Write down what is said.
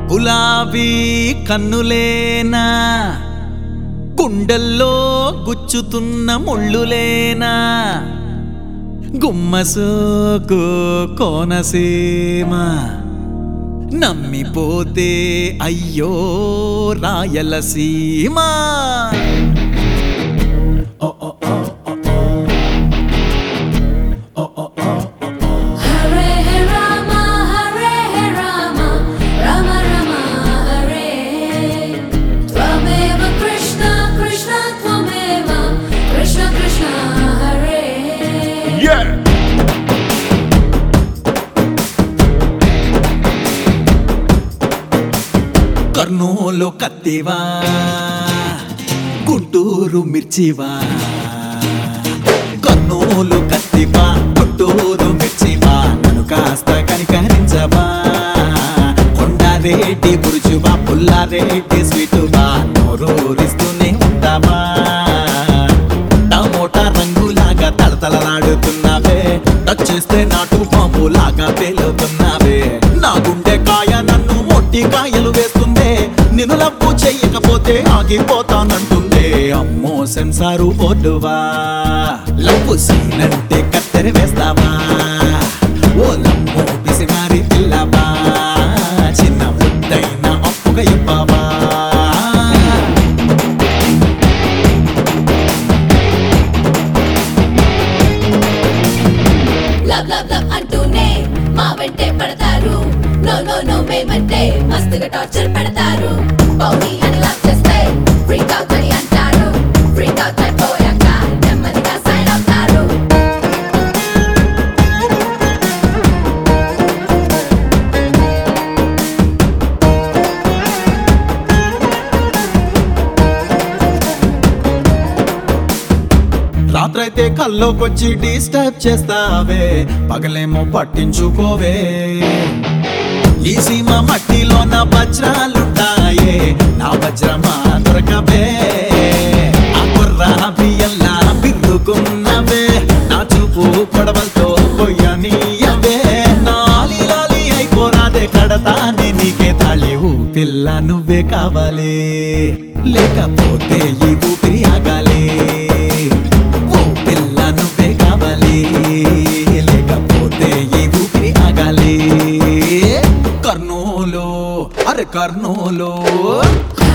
గులాబీ కన్నులేనా గుండెల్లో గుచ్చుతున్న ముళ్ళులేనా గుమ్మసోకు కోనసీమ నమ్మిపోతే అయ్యో రాయలసీమ ఓ ఓ ఓ ఓ ఓ ఓ ఓ Hare Rama, Hare Rama, Rama Rama Hare. Twameva Krishna, Krishna Twameva, Krishna Krishna Hare. Kurnool కత్తివా Guntur మిర్చివా Kurnool కత్తివా Guntur మిర్చివా నన్ను కాస్త కనికరించవా కొండారేటి బురుజువా పుల్లారేటి స్వీటువా నోరూరిస్తూనే ఉంటావా టమోటా రంగులాగా తలతలలాడుతున్నావే టచ్ చేస్తే నాటు పాములాగా పేలుతున్నావే నా గుండె కాయ నన్ను మొట్టి కాయలు వేస్తుందే నిన్ను లవ్వు చెయ్యకపోతే ఆగిపోతానంటుందే అమ్మో సెన్సారు బోర్డువా లవ్వు సీనంటే కత్తెర వేస్తావా ఓ లమ్మో పిసిమారి పిల్లవా చిన్న ముద్దైన అప్పుగా ఇవ్వవా లవ్ లవ్ లవ్ అంటూనే మా వెంటే పడతారు నో నో నో మేమంటే మస్తుగా టార్చర్ పెడతారు పౌడి అని లవ్ చేస్తే ఫ్రీక్ అవుట్ అని అంటారు ఫ్రీక్ అవుట్ అయిపోయాక నెమ్మదిగా సైన్ అవుతారు రాత్రైతే కల్లోకొచ్చి డిస్టర్బ్ చేస్తావే పగలేమో పట్టించుకోవే ఈ సీమ మట్టిలో నా వజ్రాలుంటాయే నా వజ్రమా దొరకవే ఆ కుర్రా బియ్యల్లా బిర్రుకున్నవే నా చూపు పొడవలతో పొయ్యనీయవే నాలి లాలి అయిపోరాదే కడతానే నీకే తాళి పిల్ల నువ్వే కావాలి లేకపోతే ఈ ఊపిరి ఆగాలి ఓ పిల్ల నువ్వే కావాలి లేకపోతే ఈ ఊపిరి ఆగాలి కర్నూలు అరే కర్నూలు